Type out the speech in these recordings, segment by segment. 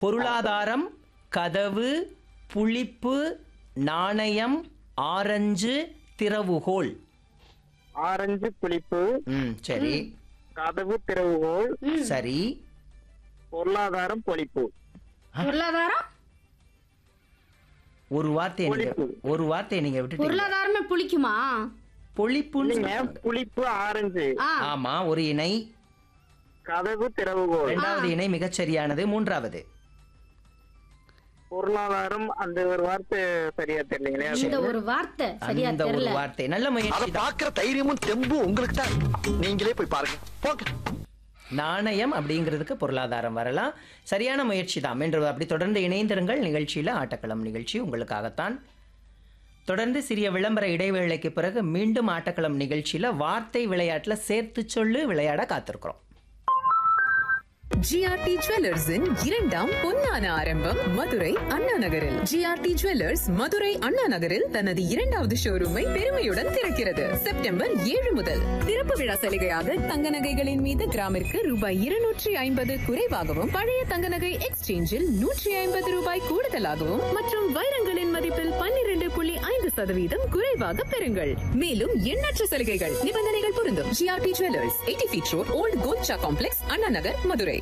பொருளாதாரம் கதவு புளிப்பு நாணயம் ஆரஞ்சு திறவுகோல் ஆரஞ்சு புளிப்பு ம் சரி கதவு திறவுகோல் சரி பொருளாதாரம் பொழிப்பு பொருளாதாரம் ஒரு வார்த்தையை நீங்க புளிப்பு. ஒரு வார்த்தையை நீங்க விட்டுட்டீங்க பொருளாதாரமே புளிக்குமா பொழிப்புன்னு இல்லைங்க சொன்னாங்க. புளிப்பு ஆரஞ்சு ஆ ஆமா ஒரு இணை கதவு திறவுகோல் இரண்டாவது இணை மிகச் சரியானது மூன்றாவது பொருளாதாரம் அந்த ஒரு வார்த்தை சரியா தெரியலீங்களே இந்த ஒரு வார்த்தை சரியா அந்த ஒரு தெரியல வார்த்தை நல்ல அத முயற்சி தான். பாக்குற தைரியமும் தெம்பும் உங்களுக்கு தான் நீங்களே போய் பாருங்க போங்க நாணயம் அப்படிங்கிறதுக்கு பொருளாதாரம் வரலாம் சரியான முயற்சி தான் என்று அப்படி தொடர்ந்து இணைந்திருங்கள் நிகழ்ச்சியில் ஆட்டக்களம் நிகழ்ச்சி உங்களுக்காகத்தான் தொடர்ந்து சிறிய விளம்பர இடைவேளைக்கு பிறகு மீண்டும் ஆட்டக்களம் நிகழ்ச்சியில் வார்த்தை விளையாட்டில் சேர்த்து சொல்லு விளையாட காத்திருக்கிறோம் ஜிஆர்டி ஜுவல்லர்ஸின் இரண்டாம் பொன்னான ஆரம்பம் மதுரை அண்ணா நகரில் ஜிஆர்டி ஜுவல்லர்ஸ் மதுரை அண்ணா நகரில் தனது இரண்டாவது ஷோரூமை பெருமையுடன் திறக்கிறது செப்டம்பர் ஏழு முதல் திறப்பு விழா சலுகையாக தங்க நகைகளின் மீது கிராமிற்கு ரூபாய் இருநூற்றி ஐம்பது குறைவாகவும் பழைய தங்க நகை எக்ஸ்சேஞ்சில் நூற்றி ஐம்பது ரூபாய் கூடுதலாகவும் மற்றும் வைரங்களின் மதிப்பில் பன்னிரண்டு புள்ளி ஐந்து சதவீதம் குறைவாக பெறுங்கள் மேலும் எண்ணற்ற சலுகைகள் நிபந்தனைகள் பொருந்தும் GRT jewellers eighty feet road old Kolcha complex Anna Nagar Madurai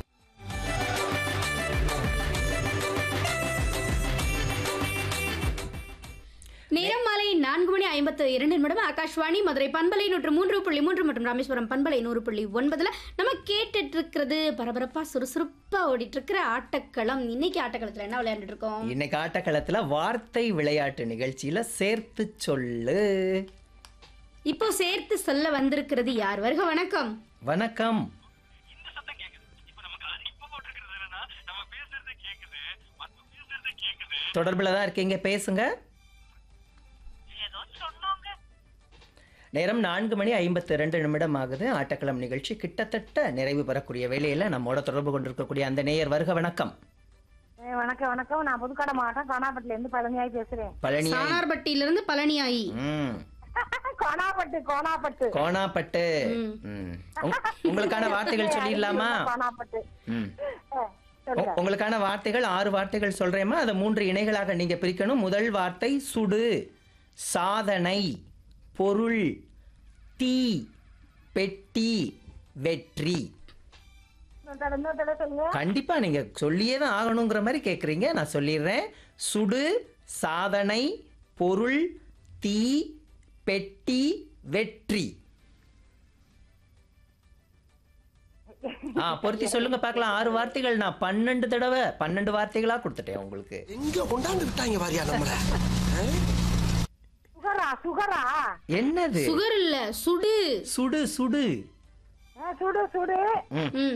நேரம் மாலை நான்கு மணி ஐம்பத்து இரண்டு நிமிடம் ஆகாஷ்வாணி மதுரை பண்பலை நூற்று மூன்று புள்ளி மூன்று மற்றும் ராமேஸ்வரம் பண்பலை நூறு புள்ளி ஒன்பதுல நம்ம கேட்டுட்டு இருக்கிறது பரபரப்பா சுறுசுறுப்பா ஓடிட்டு இருக்கிற ஆட்டக்களம் இன்னைக்கு ஆட்டக்களத்துல என்ன விளையாண்டுட்டு இருக்கோம் இன்னைக்கு ஆட்டக்களத்தில் வார்த்தை விளையாட்டு நிகழ்ச்சியில் சேர்த்து சொல்லு இப்போ சேர்த்து சொல்ல வந்திருக்கிறது யார் வருக வணக்கம் வணக்கம் தொடர்பில் தான் இருக்கீங்க பேசுங்க நேரம் நான்கு மணி ஐம்பத்தி ரெண்டு நிமிடம் ஆகுது ஆட்டக்களம் நிகழ்ச்சி கிட்டத்தட்ட நிறைவு பெறக்கூடிய வேலையில் நம்மோட தொடர்பு கொண்டிருக்கக்கூடிய அந்த நேயர் வருக வணக்கம் ஏ, வணக்கம் வணக்கம் நான் புதுக்கடை மாவட்டம் கோனாப்பட்டில இருந்து பழனியாய் பேசுறேன் பழனி சானார்பட்டியில இருந்து பழனியாயி ம் கோனாப்பட்டு கோனாப்பட்டு கோணாப்பட்டு ம். உங்க- உங்களுக்கான வார்த்தைகள் சொல்லிடலாமா கோனாப்பட்டு ம் ஏ, சொல்லுங்க உ- உங்களுக்கான வார்த்தைகள் ஆறு வார்த்தைகள் சொல்றேமா அதை மூன்று இணைகளாக நீங்க பிரிக்கணும் முதல் வார்த்தை சுடு சாதனை பொருள் தீ பெட்டி வெற்றி இன்னொரு தடவை, இன்னொரு தடவை சொல்லுங்க கண்டிப்பா நீங்க சொல்லியே தான் ஆகணுங்கிற மாதிரி கேக்குறீங்க நான் சொல்லிடுறேன் சுடு சாதனை பொருள் தீ பெட்டி வெற்றி ஆ பொருத்தி சொல்லுங்க பார்க்கலாம் ஆறு வார்த்தைகள் நான் பன்னெண்டு தடவை பன்னெண்டு வார்த்தைகளா கொடுத்துட்டேன் உங்களுக்கு எங்க கொண்டாந்து விட்டாங்க வாரியா நம்மள சுகரா சுகரா என்னது சுகர் இல்ல சுடு சுடு சுடு ஏ, சுடு சுடு ம்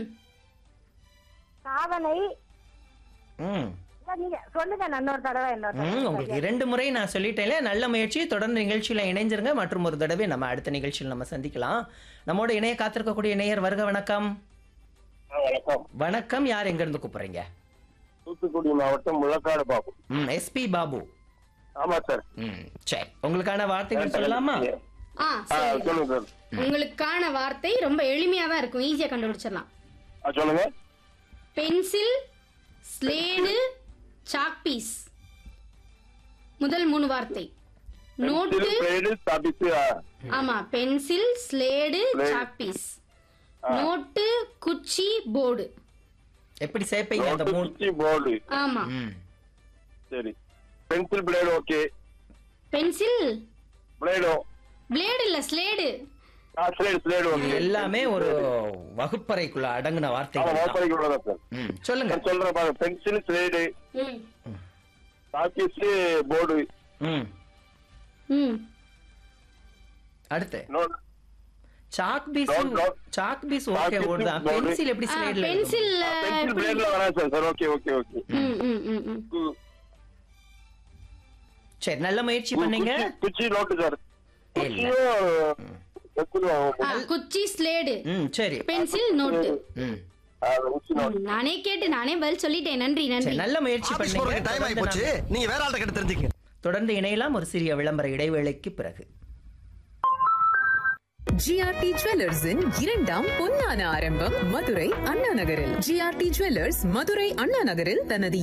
சாதனை ம் இல்ல, நீங்க சொல்லுங்க நான் இன்னொரு தடவை இன்னொரு ம், தடவை உங்களுக்கு இரண்டு முறை நான் சொல்லிட்டேன்ல நல்ல முயற்சி தொடர்ந்து நிகழ்ச்சியில் இணைஞ்சிருங்க மற்றும் ஒரு தடவை நம்ம அடுத்த நிகழ்ச்சியில் நம்ம சந்திக்கலாம் நம்மோட இணைய காத்திருக்கக்கூடிய நேயர் வருக வணக்கம் வணக்கம் வணக்கம் யார் எங்க இருந்து கூப்பிடுறீங்க தூத்துக்குடி மாவட்டம் முள்ளக்காடு பாபு ம் எஸ்பி பாபு ஆமா சார் ம் சரி உங்களுக்கான வார்த்தைகள் சொல்லலாமா ஆ ஆ, சரி சொல்லுங்க சார் உங்களுக்கான வார்த்தை ரொம்ப எளிமையா தான் இருக்கும் ஈஸியா கண்டுபிடிச்சிடலாம் ஆ, சொல்லுங்க பென்சில் ஸ்லேடு சாக் பீஸ் முதல் மூணு வார்த்தை நோட்டு பிளேடு தபிசு ஆமா pencil slate Slate. Chalk piece note குச்சி போர்டு எப்படி சேர்ப்பீங்க அந்த மூணு குச்சி போர்டு ஆமா ம் சரி பென்சில் பிளேடு ஓகே பென்சில் பிளேடோ பிளேடு இல்ல ஸ்லேடு ஆ ஸ்லேடு ஸ்லேடு ஓகே எல்லாமே ஒரு வகுப்பறைக்குள்ள அடங்குன ஆமா வார்த்தைகள் தான். வாப்பரைக்கு உள்ளதா சார் ம் சொல்லுங்க நான் சொல்றேன் பாருங்க பென்சில் ஸ்லேடு ம் டாக்கீஸ் போர்டு ம் ம் அடுத்து note chalk piece Note, note. Chalk piece okay Chalk piece, ஓடுதான் board. பென்சில் எப்படி ஆ, ஸ்லேட்ல பென்சில் பென்சில் பிளேட்ல வரேன் sir sir okay okay okay ம் ம் ம் ம் சரி நல்ல முயற்சி பண்ணீங்க குச்சி- குச்சி நோட்டு சார் இல்ல. குச்சியும் பென்சிலும் ஆ, குச்சி ஸ்லேடு ம் சரி பென்சில் நோட்டு ம் ஆ, குச்சி நோட்டு ம், நானே கேட்டு நானே பதில் சொல்லிட்டேன் நன்றி நன்றி சரி நல்ல முயற்சி ஆபீஸ் பண்ணீங்க போறதுக்கு டைம் ஆகி தொடர்ந்து போச்சு நாம் நீங்க வேற ஆள்கிட்ட கேட்டு தெரிஞ்சுக்க தொடர்ந்து இணையலாம் ஒரு சிறிய விளம்பர இடைவேளைக்கு பிறகு ஜிஆர்டி ஜுவல்லர்ஸின் இரண்டாம் பொன்னான ஆரம்பம் மதுரை அண்ணா நகரில் ஜிஆர்டி ஜுவல்லர்ஸ் மதுரை அண்ணா நகரில் தனது